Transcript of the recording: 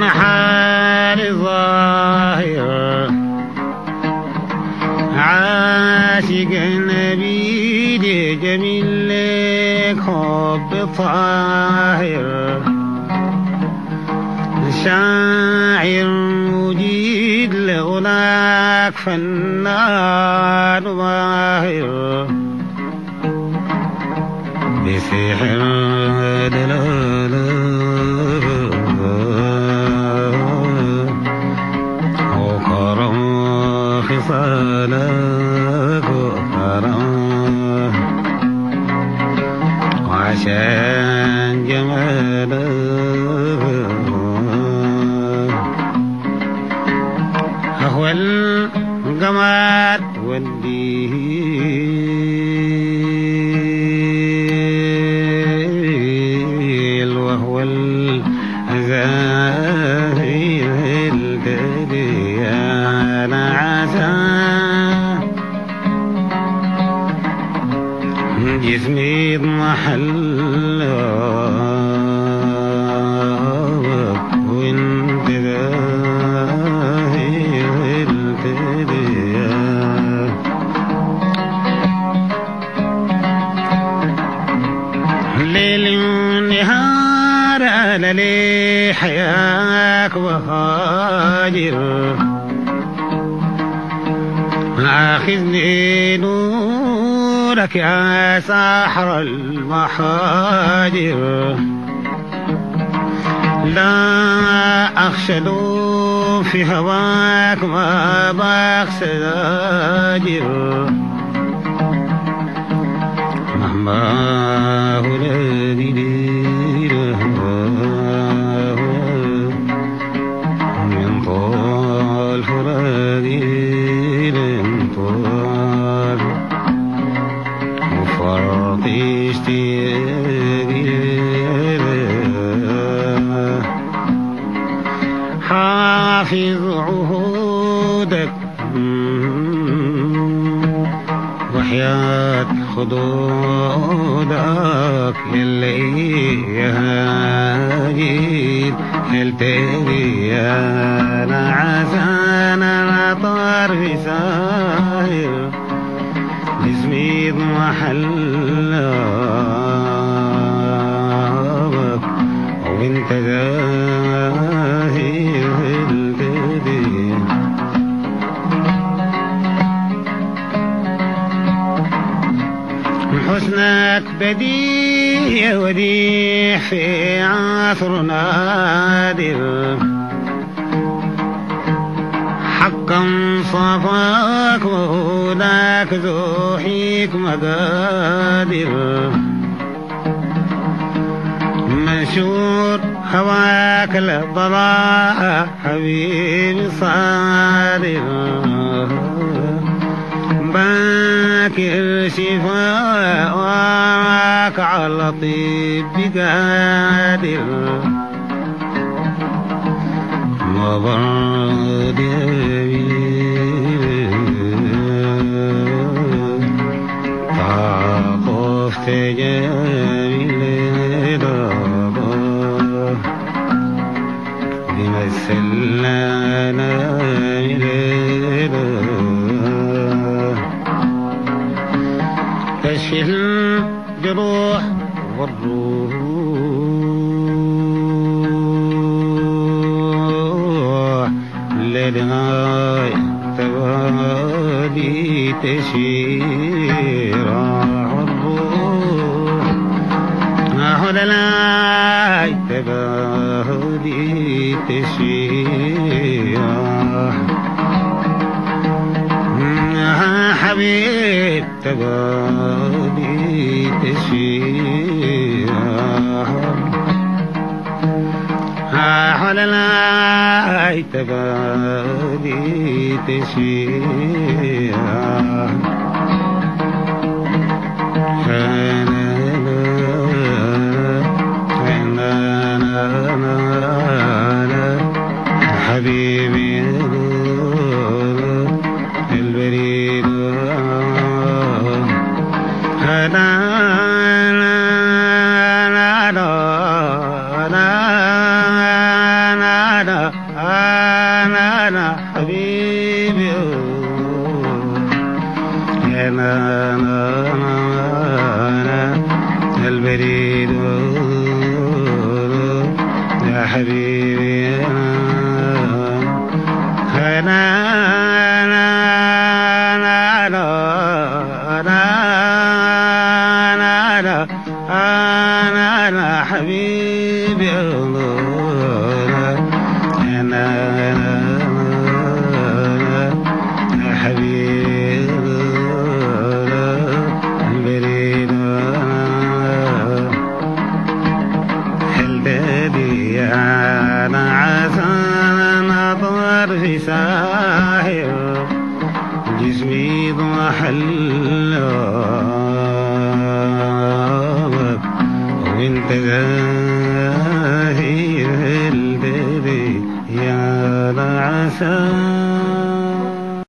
حال ظاهر عاشق النبي جميل لك حب طاهر شاعر مجيد لغلاك فنان ظاهر بسحر دلاله وكرم خصالك وكرم وعشان جمالك هو القمر والليل وهو الأزاهي الدريان عسى جسمي محل وانت ذاهي الدريان ليل ونهار على لي حياك وهاجر آخذني نورك يا ساحر المحاجر لا أخشى لو في هواك ما بخشى زاجر مهما هو الذي ديره من طال فرادي من طال وفرط اشتياقي حافظ عهودك وحياة خدودك اللي يهاجيد التالي انا عسان انا طار في ساير جسمي محلك وانت زاهر التالي حسنك بديع وديع في عصر نادر حقا صفاك وهناك زوحيك مقادر منشور هواك للضلاء حبيبي صادر باكر شفاءك على طيب قادر وبرد تعقفت جميل بابا بمثلنا تشفي الجروح والروح لدغاية تبادي تشير الروح أهل لا تبادي تشير يا حبيب تبادي تشير حول لا تبادي تشير حبيبي البريد هنا لا لا لا لا حبيبي أنا أنا أنا أنا أنا أنا أنا أنا حبيبي الله أنا أنا حبيبي البريد هل تدري أنا عسى نظر في ساحر جسمي ضحل وانت زاهي هل تدري يا عسى